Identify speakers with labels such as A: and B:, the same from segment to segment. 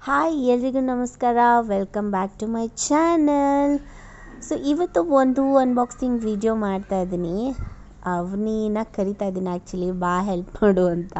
A: Hi ಎಲ್ರಿಗೂ ನಮಸ್ಕಾರ welcome back to my channel so ಇವತ್ತು ಒಂದು ಅನ್ಬಾಕ್ಸಿಂಗ್ ವಿಡಿಯೋ ಮಾಡ್ತಾ ಇದ್ದೀನಿ ಅವನಿನ ಕರಿತಾ ಇದ್ದೀನಿ ಆ್ಯಕ್ಚುಲಿ ಬಾ ಹೆಲ್ಪ್ ಮಾಡು ಅಂತ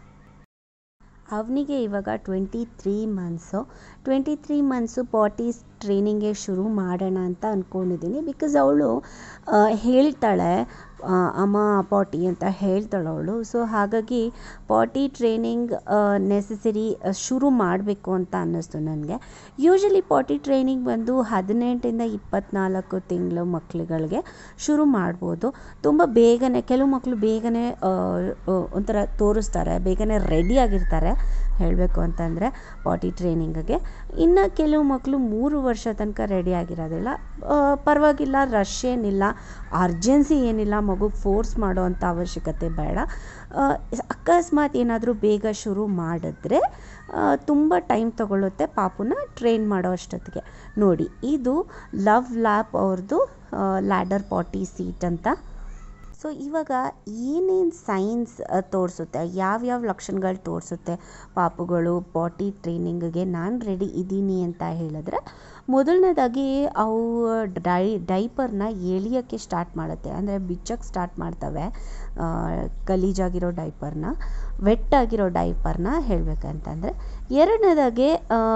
A: ಅವನಿಗೆ ಇವಾಗ twenty three months twenty three months potties ಟ್ರೈನಿಂಗ್ಗೆ ಶುರು ಮಾಡೋಣ ಅಂತ ಅಂದ್ಕೊಂಡಿದ್ದೀನಿ ಬಿಕಾಸ್ ಅವಳು ಹೇಳ್ತಾಳೆ ಆ, ಅಮ್ಮ ಪಾಟಿ ಅಂತ ಹೇಳ್ತಾಳೆ ಅವಳು ಸೊ ಹಾಗಾಗಿ ಪಾಟಿ ಟ್ರೈನಿಂಗ್ ನೆಸೆಸರಿ ಶುರು ಮಾಡಬೇಕು ಅಂತ ಅನ್ನಿಸ್ತು ನನಗೆ ಯೂಶಲಿ ಪಾಟಿ ಟ್ರೈನಿಂಗ್ ಬಂದು ಹದಿನೆಂಟರಿಂದ ಇಪ್ಪತ್ನಾಲ್ಕು ತಿಂಗಳು ಮಕ್ಕಳುಗಳಿಗೆ ಶುರು ಮಾಡ್ಬೋದು ತುಂಬ ಬೇಗನೆ ಕೆಲವು ಮಕ್ಕಳು ಬೇಗನೆ ಆ, ಆ, ಒಂಥರ ತೋರಿಸ್ತಾರೆ ಬೇಗನೆ ರೆಡಿ ಆಗಿರ್ತಾರೆ ಹೇಳಬೇಕು ಅಂತಂದರೆ ಪಾಟಿ ಟ್ರೈನಿಂಗಿಗೆ ಇನ್ನು ಕೆಲವು ಮಕ್ಕಳು ಮೂರು ವರ್ಷ ತನಕ ರೆಡಿ ಆಗಿರೋದಿಲ್ಲ ಆ, ಪರವಾಗಿಲ್ಲ ರಶ್ ಏನಿಲ್ಲ ಅರ್ಜೆನ್ಸಿ ಏನಿಲ್ಲ ಮಗುಗೆ ಫೋರ್ಸ್ ಮಾಡೋ ಅಂಥ ಅವಶ್ಯಕತೆ ಬೇಡ ಆ, ಅಕಸ್ಮಾತ್ ಏನಾದರೂ ಬೇಗ ಶುರು ಮಾಡಿದ್ರೆ ತುಂಬ ಟೈಮ್ ತಗೊಳ್ಳುತ್ತೆ ಪಾಪುನ ಟ್ರೈನ್ ಮಾಡೋ ಅಷ್ಟೊತ್ತಿಗೆ ನೋಡಿ ಇದು ಲವ್ ಲ್ಯಾಪ್ ಅವ್ರದ್ದು ಲ್ಯಾಡರ್ ಪಾಟಿ ಸೀಟ್ ಅಂತ ಸೊ ಇವಾಗ ಏನೇನು ಸೈನ್ಸ್ ತೋರಿಸುತ್ತೆ ಯಾವ್ಯಾವ ಲಕ್ಷಣಗಳು ತೋರಿಸುತ್ತೆ ಪಾಪುಗಳು ಪಾಟಿ ಟ್ರೈನಿಂಗಿಗೆ ನಾನು ರೆಡಿ ಇದ್ದೀನಿ ಅಂತ ಹೇಳಿದ್ರೆ ಮೊದಲನೇದಾಗಿ ಅವು ಡೈ ಡೈಪರ್ನ ಎಳಿಯೋಕ್ಕೆ ಸ್ಟಾರ್ಟ್ ಮಾಡುತ್ತೆ ಅಂದರೆ ಬಿಚ್ಚಕ್ಕೆ ಸ್ಟಾರ್ಟ್ ಮಾಡ್ತವೆ ಆ, ಗಲೀಜಾಗಿರೋ ಡೈಪರ್ನ ವೆಟ್ಟಾಗಿರೋ ಡೈಪರ್ನ ಹೇಳಬೇಕಂತಂದರೆ ಎರಡನೇದಾಗಿ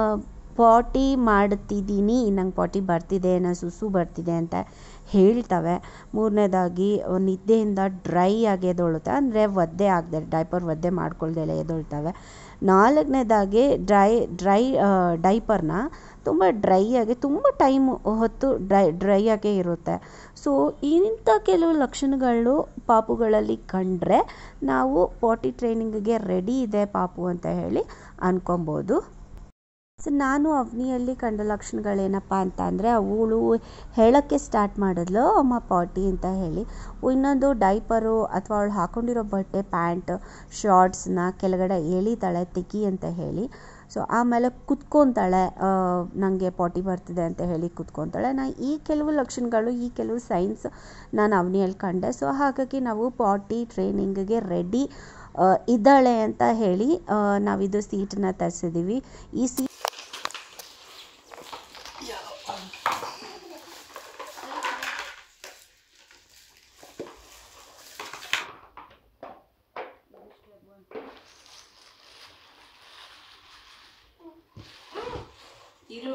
A: ಪಾಟಿ ಮಾಡ್ತಿದ್ದೀನಿ ನಂಗೆ ಪಾಟಿ ಬರ್ತಿದೆ ನಾನು ಸುಸು ಬರ್ತಿದೆ ಅಂತ ಹೇಳ್ತವೆ ಮೂರನೇದಾಗಿ ನಿದ್ದೆಯಿಂದ ಡ್ರೈ ಆಗಿ ಎದ್ದೊಳುತ್ತೆ ಅಂದರೆ ಒದ್ದೆ ಆಗದೆ ಡೈಪರ್ ಒದ್ದೆ ಮಾಡ್ಕೊಳ್ದೆಲೆ ಎದ್ದೊಳ್ತವೆ ನಾಲ್ಕನೇದಾಗಿ ಡ್ರೈ ಡ್ರೈ ಡೈಪರ್ನ ತುಂಬ ಡ್ರೈ ಆಗಿ ತುಂಬ ಟೈಮ್ ಹೊತ್ತು ಡ್ರೈ ಡ್ರೈ ಆಗೇ ಇರುತ್ತೆ ಸೊ ಇಂಥ ಕೆಲವು ಲಕ್ಷಣಗಳು ಪಾಪುಗಳಲ್ಲಿ ಕಂಡ್ರೆ ನಾವು ಪಾಟಿ ಟ್ರೈನಿಂಗಿಗೆ ರೆಡಿ ಇದೆ ಪಾಪು ಅಂತ ಹೇಳಿ ಅನ್ಕೊಬೋದು ಸೊ ನಾನು ಅವನಿಯಲ್ಲಿ ಕಂಡ ಲಕ್ಷಣಗಳೇನಪ್ಪ ಅಂತ ಅಂದರೆ ಅವಳು ಹೇಳೋಕ್ಕೆ ಸ್ಟಾರ್ಟ್ ಮಾಡಿದ್ಲು ಅಮ್ಮ ಪಾಟಿ ಅಂತ ಹೇಳಿ ಇನ್ನೊಂದು ಡೈಪರು ಅಥವಾ ಅವಳು ಹಾಕೊಂಡಿರೋ ಬಟ್ಟೆ ಪ್ಯಾಂಟ್ ಶಾರ್ಟ್ಸ್ನ ಕೆಳಗಡೆ ಎಳಿತಾಳೆ ತೆಗಿ ಅಂತ ಹೇಳಿ ಸೊ ಆಮೇಲೆ ಕುತ್ಕೊತಾಳೆ ನನಗೆ ಪಾಟಿ ಬರ್ತಿದೆ ಅಂತ ಹೇಳಿ ಕುತ್ಕೊತಾಳೆ ನಾ ಈ ಕೆಲವು ಲಕ್ಷಣಗಳು ಈ ಕೆಲವು ಸೈನ್ಸ್ ನಾನು ಅವನಿಯಲ್ಲಿ ಕಂಡೆ ಸೊ ಹಾಗಾಗಿ ನಾವು ಪಾಟಿ ಟ್ರೈನಿಂಗಿಗೆ ರೆಡಿ ಇದ್ದಾಳೆ ಅಂತ ಹೇಳಿ ಆ, ನಾವಿದು ಸೀಟನ್ನ ತರಿಸಿದ್ದೀವಿ ಈ ಸೀಟ್
B: ಇರು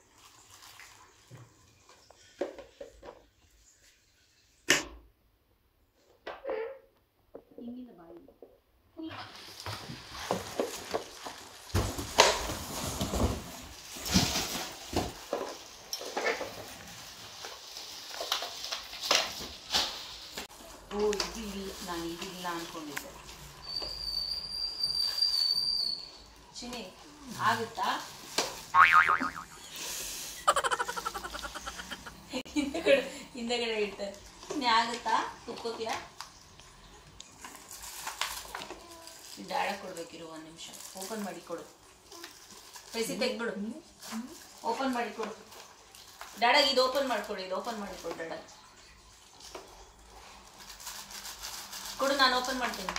B: ಓ ಇದಿಲ್ಲ ನಾನು ಇದಿಲ್ಲ ಅನ್ಕೊಂಡಿದ್ದೆ ಚಿನಿ ಆಗುತ್ತಾ ಹಿಂದೆಗಡೆ ಹಿಂದೆಗಡೆ ಇಟ್ಟೆ ಚಿನಿ ಆಗುತ್ತಾ ಕುಕ್ಕೋತಿಯಾ ದಾಳ ಕೊಡ್ಬೇಕಿರು ಒಂದು ನಿಮಿಷ ಓಪನ್ ಮಾಡಿ ಕೊಡು ಪೈಸಿ ತೆಗ್ಬಿಡು ಓಪನ್ ಮಾಡಿ ಕೊಡು ಡಾಡಾಗ ಇದು ಓಪನ್ ಮಾಡ್ಕೊಡು ಇದು ಓಪನ್ ಮಾಡಿ ಕೊಡು ಡಾಡಾಗ ಕೊಡು ನಾನು ಓಪನ್ ಮಾಡ್ತೀನಿ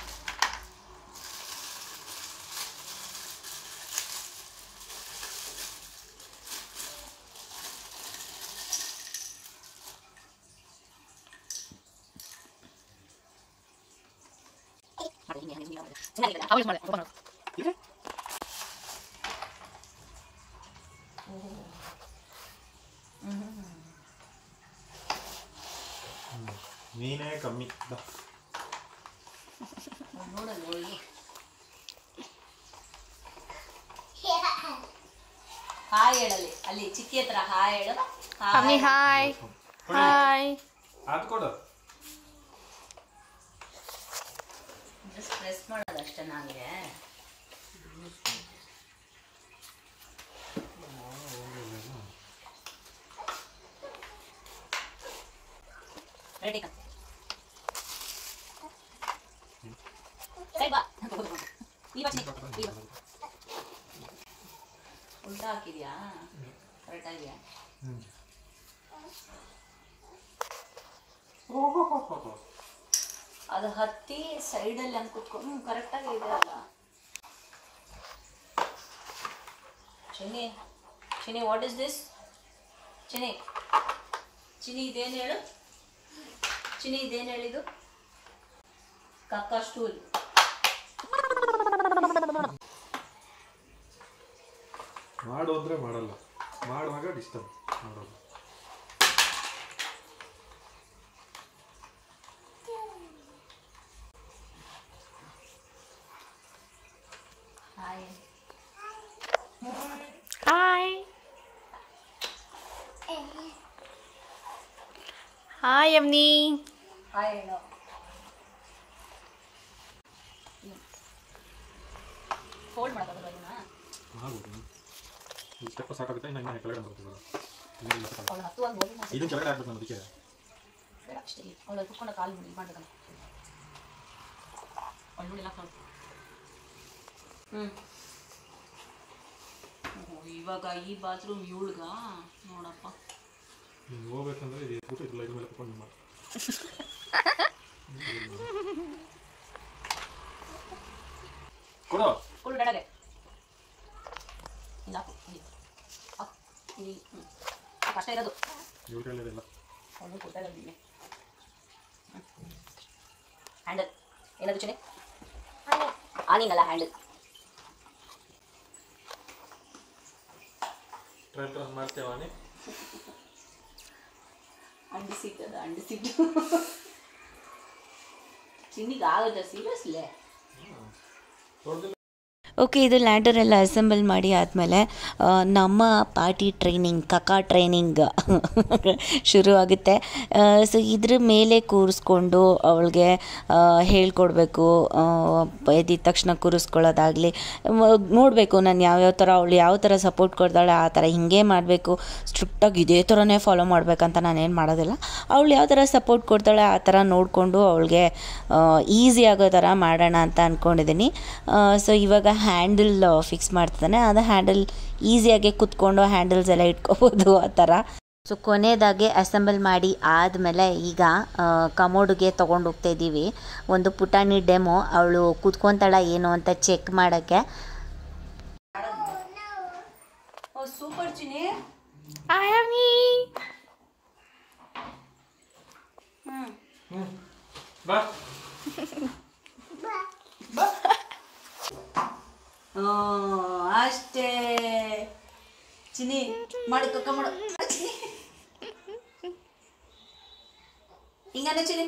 C: ನೀನೇ ಕಮ್ಮಿ ಬಾ.
B: ನೋಡಲ್ಲ ಒಳ್ಳೆ ಹಾಯ್ ಹೇಳಲ್ಲಿ ಅಲ್ಲಿ ಚಿಕ್ಕಿ ಹತ್ರ ಹಾಯ್ ಹೇಳು
D: ಅವನಿ ಹಾಯ್ ಹಾಯ್
C: ಅದ್ ಕೊಡು
B: ಜಸ್ಟ್ ಪ್ರೆಸ್ ಮಾಡೋದು ಅಷ್ಟೇ ನನಗೆ ರೆಡಿ ಸರಿ ಬಾ ಈ ಬಾ ಚಿಕ್ಕಿ, ಈ ಬಾ. ಉಲ್ಟಾ ಹಾಕಿದ್ಯಾ ಕರೆಕ್ಟ್ ಆಗಿದೆಯಾ ಅದು ಹತ್ತಿ ಸೈಡಲ್ಲಿ ಹಂಗೆ ಕುತ್ಕೊಂಡು ಕರೆಕ್ಟಾಗಿ ಇದೆ ಅಲ್ಲ Chini Chini what is this Chini Chini ಇದೇನು ಹೇಳು ಚಿನಿ ಇದೇನು ಹೇಳಿದು ಕಕ್ಕ ಸ್ಟೂಲ್
C: ಮಾಡು ಅಂದರೆ ಮಾಡಲ್ಲ ಮಾಡುವಾಗ ಡಿಸ್ಟರ್ಬ್ ಮಾಡೋದು
B: hi
D: Hi. Hi, Yamni.
B: Hi ಹೇಳೋ ಫೋಲ್ಡ್ ಮಾಡೋಕ್ಕಾಗಲ್ಲ ಇದನ್ನ
C: ಮಾಡ್ಬೋದು ಈ ಸ್ಟೆಪ್ ಸಾಕಾಗುತ್ತೆ ಇನ್ನು ಇನ್ನು ಕೆಳಗಡೆ ಬರ್ತದೆ ಇನ್ನೇನಿಲ್ಲ ಸಾಕು.
B: ಅವಳು ಹತ್ತುವಾಗ ಹೋಗಿ ಮಾಡ್ತೀನಿ.
C: ಇದನ್ನ ಕೆಳಗಡೆ ಹಾಕ್ಬೇಕು ನಾನು ಅದಕ್ಕೆ
B: ಬೇಡ ಅಷ್ಟೇ ಅವಳು ಕುತ್ಕೊಂಡು ಕಾಲು ಮುಡಿ ಮಾಡ್ಬೇಕಲ್ಲ ಒಳ್ಳುಳ್ಳಿ ಹಾಕೊಂಡು ಹ್ಞೂ ಇವಾಗ ಈ ಬಾತ್ರೂಮ್ ಇವಳ್ಗ ನೋಡಪ್ಪ
C: ನೀನು ಹೋಗ್ಬೇಕಂದ್ರೆ ಇದು ಎತ್ಬಿಟ್ಟು ಇದ್ರ ಇದ್ರ ಮೇಲೆ ಕುತ್ಕೊಂಡು ಮಾಡಿ ಕೊಡು
B: ಫುಲ್ ಡಡಗೆ ಇಲ್ಲ ಹಾಕು ಇಲ್ಲಿ ಹಾಕು ಇಲ್ಲಿ ಹ್ಞೂ ಕಷ್ಟ ಇರೋದು
C: ಇವ್ರ ಕೈಲಿದೆಲ್ಲ
B: ಅವಳು ಕೊಡ್ತಾ ಇರೋದು ನಿನ್ನೆ ಹ್ಯಾಂಡಲ್ ಏನದು ಚಿನಿ ಆನಿಂಗಲ್ಲ ಹ್ಯಾಂಡಲ್
C: ಟ್ರೈ ಟ್ರೈ ಮಾಡ್ತೇವಾನೆ
B: ಅಂಡಿ ಸಿಗ್ತದ ಅಂಡಿ ಸಿಗ್ತು ಚಿನ್ನಿಗೆ ಆಗುತ್ತೆ ಸೀರಿಯಸ್ಲೇ
C: ದೊಡ್ಡದಿಲ್ಲ
A: ಓಕೆ ಇದು ಲ್ಯಾಂಡರ್ ಎಲ್ಲ ಅಸೆಂಬಲ್ ಮಾಡಿ ಆದಮೇಲೆ ನಮ್ಮ ಪಾರ್ಟಿ ಟ್ರೈನಿಂಗ್ ಕಕಾ ಟ್ರೈನಿಂಗ್ ಶುರು ಆಗುತ್ತೆ ಸೊ ಇದ್ರ ಮೇಲೆ ಕೂರಿಸ್ಕೊಂಡು ಅವಳಿಗೆ ಹೇಳ್ಕೊಡ್ಬೇಕು ಎದ್ದಿದ ತಕ್ಷಣ ಕೂರಿಸ್ಕೊಳ್ಳೋದಾಗಲಿ ನೋಡಬೇಕು ನಾನು ಯಾವ್ಯಾವ ಥರ ಅವಳು ಯಾವ ಥರ ಸಪೋರ್ಟ್ ಕೊಡ್ತಾಳೆ ಆ ಥರ ಹಿಂಗೆ ಮಾಡಬೇಕು ಸ್ಟ್ರಿಕ್ಟಾಗಿ ಇದೇ ಥರನೇ ಫಾಲೋ ಮಾಡಬೇಕಂತ ನಾನೇನು ಮಾಡೋದಿಲ್ಲ ಅವಳು ಯಾವ ಥರ ಸಪೋರ್ಟ್ ಕೊಡ್ತಾಳೆ ಆ ಥರ ನೋಡಿಕೊಂಡು ಅವಳಿಗೆ ಈಸಿ ಆಗೋ ಥರ ಮಾಡೋಣ ಅಂತ ಅಂದ್ಕೊಂಡಿದ್ದೀನಿ ಸೊ ಇವಾಗ ಹ್ಯಾಂಡಲ್ ಫಿಕ್ಸ್ ಮಾಡ್ತಾನೆ ಅದು ಹ್ಯಾಂಡಲ್ ಈಸಿಯಾಗಿ ಕುತ್ಕೊಂಡು ಹ್ಯಾಂಡಲ್ಸ್ ಎಲ್ಲ ಇಟ್ಕೋಬೋದು ಆ ಥರ ಸೊ ಕೊನೆಯದಾಗಿ ಅಸೆಂಬಲ್ ಮಾಡಿ ಆದಮೇಲೆ ಈಗ ಕಮೋಡ್ಗೆ ತೊಗೊಂಡು ಹೋಗ್ತಾ ಇದ್ದೀವಿ ಒಂದು ಪುಟಾಣಿ ಡೆಮೋ ಅವಳು ಕುತ್ಕೊತಾಳ ಏನು ಅಂತ ಚೆಕ್ ಮಾಡೋಕ್ಕೆ
B: ಓ ಸೂಪರ್ ಚಿನಿ
D: Hi, Yamni.
B: ಹ್ಞೂ
C: ಬಾ
B: ಓ ಅಷ್ಟೇ ಚಿನಿ ಮಾಡಿ ಕಕ್ಕ ಮಾಡು ಹಿಂಗನ ಚಿನಿ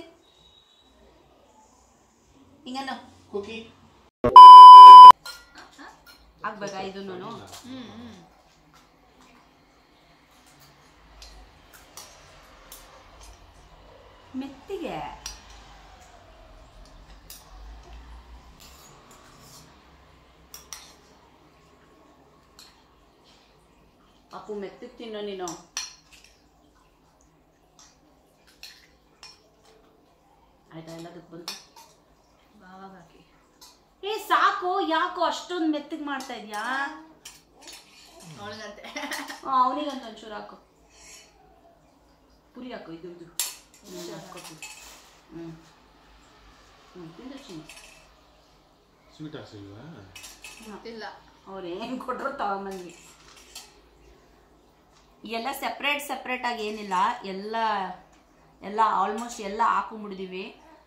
B: ಹಿಂಗನ
C: ಕುಕಿ
B: ಆಗ್ಬೇಕಾ ಇದನ್ನು ಮೆತ್ತಿಗೆ ಅಪ್ಪು ಮೆತ್ತಿಗೆ ತಿನ್ನೋ ನೀನು ಆಯ್ತಾ ಎಲ್ಲದಕ್ಕೆ ಬಂದು ಬಾವಾಗ ಹಾಕಿ ಏ ಸಾಕು ಯಾಕೋ ಅಷ್ಟೊಂದು ಮೆತ್ತಗೆ ಮಾಡ್ತಾ ಇದೀಯಾ ಅವನಿಗಂತ ಒಂಚೂರು ಹಾಕು ಪುರಿ ಹಾಕು ಇದು ಇದು ಹ್ಞೂ ಹಾಕೋ ಪುರಿ ಹ್ಞೂ ಹ್ಞೂ ತಿಂದು ಚಿನ್ನಿ
C: ಸ್ವೀಟ್ ಹಾಕ್ಸಿಲ್ವಾ
B: ಇಲ್ಲ ಅವ್ರು ಏನು ಕೊಟ್ಟರು ತಗೊಂಬಂದ್ವಿ ಎಲ್ಲ ಸೆಪ್ರೇಟ್ ಸೆಪ್ರೇಟಾಗಿ ಏನಿಲ್ಲ ಎಲ್ಲ ಎಲ್ಲ ಆಲ್ಮೋಸ್ಟ್ ಎಲ್ಲ ಹಾಕೊಂಬಿಡಿದೀವಿ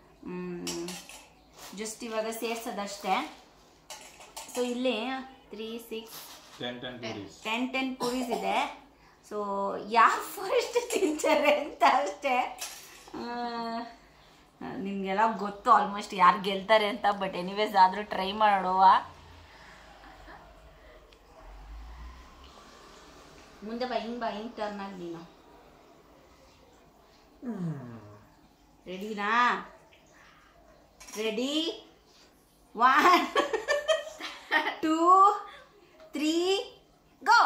B: ಜಸ್ಟ್ ಇವಾಗ ಸೇರ್ಸೋದಷ್ಟೇ ಸೊ ಇಲ್ಲಿ three six
C: ten ten puris
B: ten ten puris ಇದೆ ಸೊ ಯಾರು ಫಸ್ಟ್ ತಿಂತಾರೆ ಅಂತ ಅಷ್ಟೇ ನಿಮಗೆಲ್ಲ ಗೊತ್ತು ಆಲ್ಮೋಸ್ಟ್ ಯಾರು ಗೆಲ್ತಾರೆ ಅಂತ ಬಟ್ ಎನಿವೇಸ್ ಆದರೂ ಟ್ರೈ ಮಾಡುವ ಮುಂದೆ ಬಾ ಹಿಂಗೆ ಬಾ ಹಿಂಗೆ ಟರ್ನ್ ಆಗಿ ನೀನು ರೆಡಿನಾ ready one two three go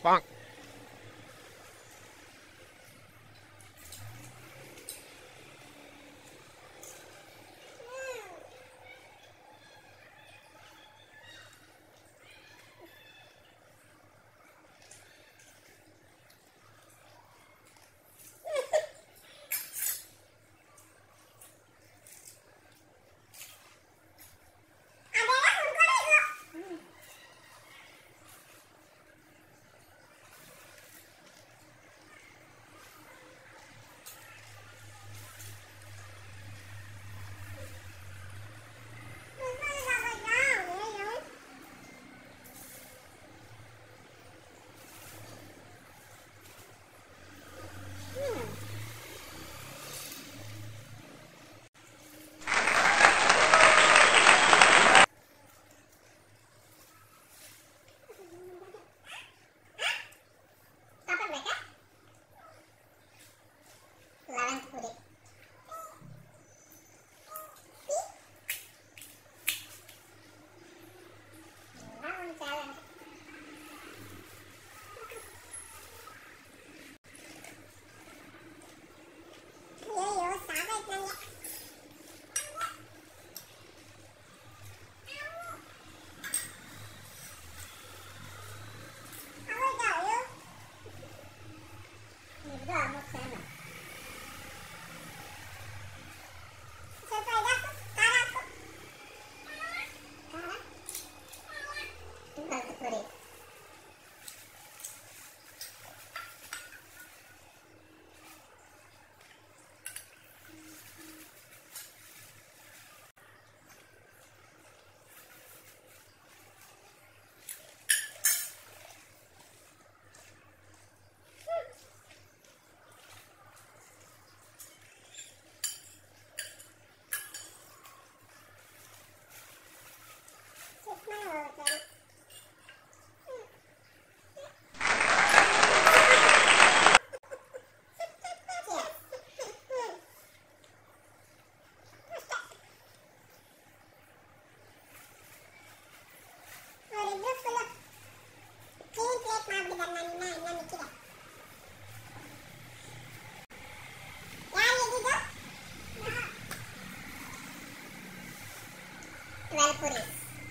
E: twelve puri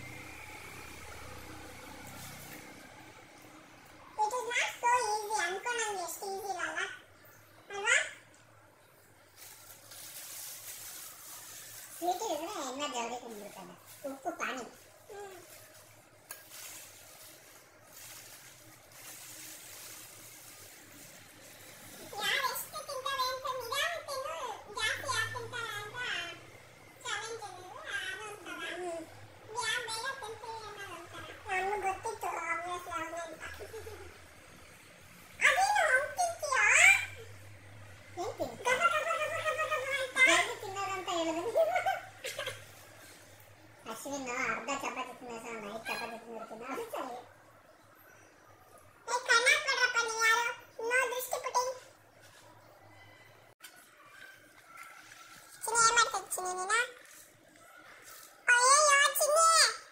E: it is not so easy ಅನ್ಕೊಂಡಂಗೆ ಎಷ್ಟು ಈಸಿ ಇರಲ್ಲ ಅಲ್ವಾ ಸ್ವೀಟ್ ಇದ್ರೆ ಎಲ್ಲ ಜಲ್ದಿ ಕುಂದ್ಬಿಡ್ತದೆ ಉಪ್ಪು ಪಾನಿ ಯಾರು ಎಷ್ಟು ತಿಂತಾರೆ ಅಂತ ನಿಧಾನ ತಿನ್ನು ಜಾಸ್ತಿ ಯಾರು ತಿಂತಾರೆ ಅಂತ ಚಾಲೆಂಜ್ ಅದೊಂಥರ ಯಾರು ಬೇಗ ತಿಂತೀವಿ ಅನ್ನೋದೊಂಥರ ನಮ್ಗೆ ಗೊತ್ತಿತ್ತು ಆಬ್ವಿಯಸ್ಲಿ ಅವನೇ ಅಂತ ಅದೇನು ಹಂಗ್ ತಿಂತೀಯಾ ಏನ್ ತಿಂತ ಗಬ ಗಬ ಗಬ ಗಬ ಗಬ ಅಂತ ಜಲ್ದಿ ತಿನ್ನೋದಂತ ಹೇಳಿದ್ರು ಅಶ್ವಿನ್ ಅರ್ಧ ಚಪಾತಿ ತಿನ್ನೋ ಸಹ ಐದು ಚಪಾತಿ ತಿನ್ನಿರ್ತೀನಿ ಅದು ಸರಿ ಏ ಕಣ್ಣ ಕೊಡ್ರಪ್ಪ ನೀವು ಯಾರು ನೋ ದೃಷ್ಟಿ ಪುಟಿಂಗ್ ಚಿನ್ನಿ ಏನ್ ಮಾಡ್ತಿದ್ದ ಚಿನ್ನಿ ನೀನು ಅಯ್ಯಯ್ಯೋ ಚಿನ್ನಿ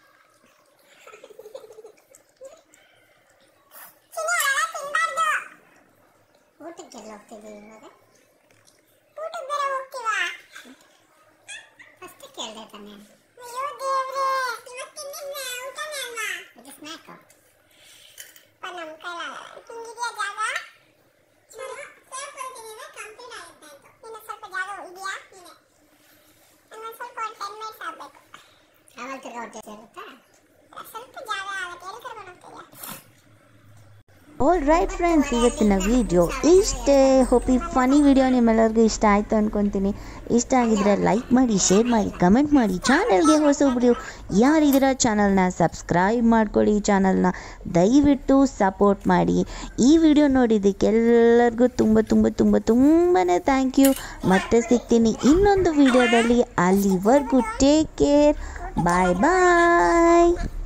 E: ಚಿನ್ನಿ ಅವೆಲ್ಲ ತಿನ್ಬಾರ್ದು ಊಟಕ್ಕೆಲ್ಲ ಹೋಗ್ತಿದ್ದೀವಿ ಇವಾಗ ಊಟಕ್ಕೆ ಬೇರೆ ಹೋಗ್ತೀವಾ ಅಷ್ಟೇ ಕೇಳ್ದೆ ತಾನೆ ಅಯ್ಯೋ ದೇವ್ರೇ ಇವತ್ತು ತಿಂದಿದ್ದೆ ಊಟನೇ ಅಲ್ವಾ ಇದು ಸ್ನ್ಯಾಕ್ ಅಪ್ಪ ನಮ್ಮ ಕೈಲಾಗಲ್ಲ ಹಿಂಗಿದೆಯಾ ಜಾಗ ನಾನು ಸೇರ್ಕೊಳ್ತೀನಿ ಕಂಪ್ಲೀಟ್ ಆಗುತ್ತೆ ಅಂತ ಇನ್ನು ಸ್ವಲ್ಪ ಜಾಗ ಇದೆಯಾ ನೀನೆ ಇನ್ನೊಂದು ಸ್ವಲ್ಪ ಒಂದು ಟೆನ್ ಮಿನಿಟ್ಸ್ ಆಗಬೇಕು ಆವಾಗ ತಿರ್ಗಾ ಹೊಟ್ಟೆ ಸೇರುತ್ತಾ ಸ್ವಲ್ಪ ಜಾಗ ಆಗುತ್ತೆ ಎಲ್ಲಿ ಕರ್ಕೊಂಡು ಹೋಗ್ತೀಯಾ
A: ಆಲ್ ರೈಟ್ ಫ್ರೆಂಡ್ಸ್ ಇವತ್ತಿನ ವಿಡಿಯೋ ಇಷ್ಟೇ ಹೋಪ್ ಈ ಫನಿ ವಿಡಿಯೋ ನಿಮ್ಮೆಲ್ಲರಿಗೂ ಇಷ್ಟ ಆಯಿತು ಅಂದ್ಕೊತೀನಿ ಇಷ್ಟ ಆಗಿದ್ರೆ ಲೈಕ್ ಮಾಡಿ ಶೇರ್ ಮಾಡಿ ಕಮೆಂಟ್ ಮಾಡಿ ಚಾನಲ್ಗೆ ಹೊಸೊಬ್ರು ಯಾರಿದ್ದೀರ ಚಾನಲ್ನ ಸಬ್ಸ್ಕ್ರೈಬ್ ಮಾಡ್ಕೊಳ್ಳಿ ಚಾನಲ್ನ ದಯವಿಟ್ಟು ಸಪೋರ್ಟ್ ಮಾಡಿ ಈ ವಿಡಿಯೋ ನೋಡಿದ್ದಕ್ಕೆಲ್ಲರಿಗೂ ತುಂಬ ತುಂಬ ತುಂಬ ತುಂಬಾ ಥ್ಯಾಂಕ್ ಯು ಮತ್ತೆ ಸಿಗ್ತೀನಿ ಇನ್ನೊಂದು ವಿಡಿಯೋದಲ್ಲಿ ಅಲ್ಲಿವರೆಗೂ ಟೇಕ್ ಕೇರ್ ಬಾಯ್ ಬಾಯ್